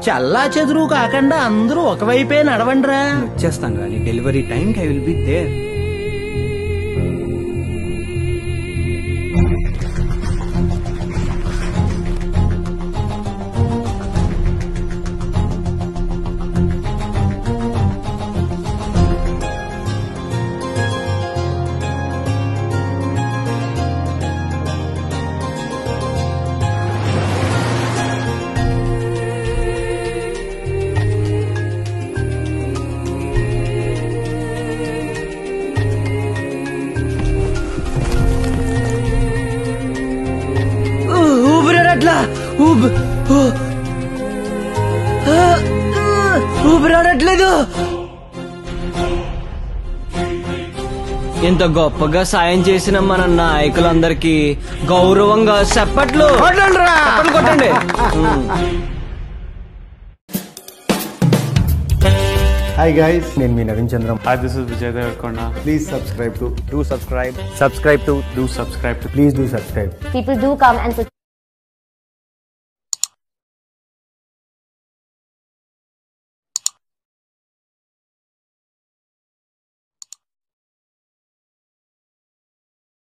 చల్లా చెదురు కాకుండా అందరూ ఒకవైపే నడవండిరా వచ్చేస్తాను కానీ డెలివరీ టైంకి ఐ విల్ బి దేర్ ఊపిరాడట్లా ఊబ్ ఊ- ఆ, ఆ, ఊపిరాడట్లేదు ఇంత గొప్పగా సాయం చేసిన మన నాయకులందరికీ గౌరవంగా చెప్పట్లు చప్పట్లు కొట్టండి హాయ్ గైస్ నేను మీ Naveen Chandram Hi, this is Vijay Devarkonda. Please subscribe to do subscribe subscribe to Do subscribe to please do subscribe people do come and support